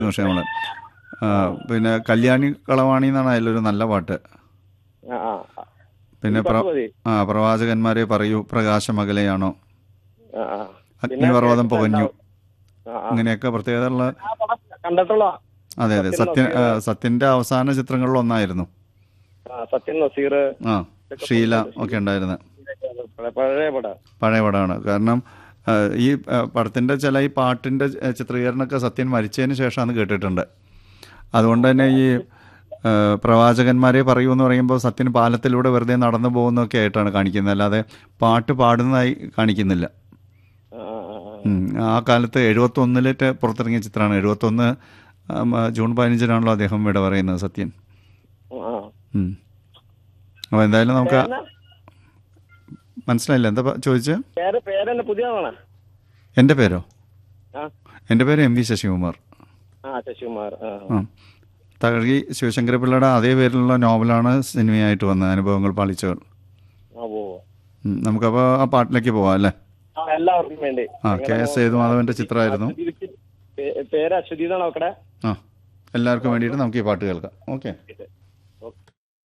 പക്ഷേ നമ്മൾ പിന്നെ കല്യാണി കളവാണി എന്നാണ് അതിലൊരു നല്ല പാട്ട് ആ ആ ആ. പിന്നെ ഈ പ്ര പാട്ട് മതി. ആ പ്രവാചകന്മാരെ പറയൂ പ്രകാശമകലെയാണോ ആ, ആ. അഗ്നിപർവ്വതം പുകഞ്ഞു ആ, ആ. അങ്ങനെയൊക്കെ പ്രത്യേകതയുള്ള ആ പടം കണ്ടിട്ടുള്ള അതെ അതെ സത്യൻ ആ, സത്യന്റെ അവസാന ചിത്രങ്ങളിൽ ഒന്നായിരുന്നു സത്യൻ നസീർ ആ ഷീല ഒക്കെ ഉണ്ടായിരുന്നത് പഴയ- പഴയ പടം പഴയ പടമാണ് കാരണം ആ, ഈ ആ, പടത്തിന്റെ ചില ഈ പാട്ടിന്റെ ച- ചിത്രീകരണമൊക്കെ സത്യൻ മരിച്ചതിന് ശേഷമാണ് കേട്ടിട്ടുണ്ട് അതുകൊണ്ട് തന്നെ ഈ ആ, പ്രവാചകന്മാരെ പറയൂ എന്ന് പറയുമ്പോൾ സത്യൻ പാലത്തിലൂടെ വെറുതെ നടന്നു പോകുന്നതൊക്കെ ആയിട്ടാണ് കാണിക്കുന്നത് അല്ലാതെ പാട്ട് പാടുന്നതായി കാണിക്കുന്നില്ല ആ, ആ, ആ, ആ. ഉം. ആ കാലത്ത് എഴുപത്തൊന്നിലേറ്റ് പുറത്തിറങ്ങിയ ചിത്രമാണ് എഴുപത്തൊന്ന് ആം, ജൂൺ പതിനഞ്ചിനാണല്ലോ അദ്ദേഹം വിട പറയുന്നത് സത്യൻ ആ. ഉം. അപ്പോൾ എന്തായാലും നമുക്ക് പേരെന്നാ? മനസ്സിലായില്ല എന്താ ചോദിച്ചത് പേര് പേരെന്നെ പുതിയതാണ് എൻ്റെ പേരോ ആ എൻ്റെ പേര് എം വി ശശികുമാർ ആ ശശികുമാർ ആ ആ തകഴി ശിവശങ്കരപിള്ളയുടെ അതേ പേരിലുള്ള നോവലാണ് സിനിമയായിട്ട് വന്നത് അനുഭവങ്ങൾ പാളിച്ചകൾ ആ ഓ ഉം. നമുക്കപ്പോൾ ആ പാട്ടിലേക്ക് പോവാം അല്ലേ ആ എല്ലാവർക്കും വേണ്ടി ആ കെ എസ് സേതുമാധവൻ്റെ ചിത്രമായിരുന്നു പേ- പേര് അശ്വതി എന്നാണ് നോക്കടെ ആ എല്ലാവർക്കും വേണ്ടിയിട്ട് നമുക്ക് ഈ പാട്ട് കേൾക്കാം ഓക്കെ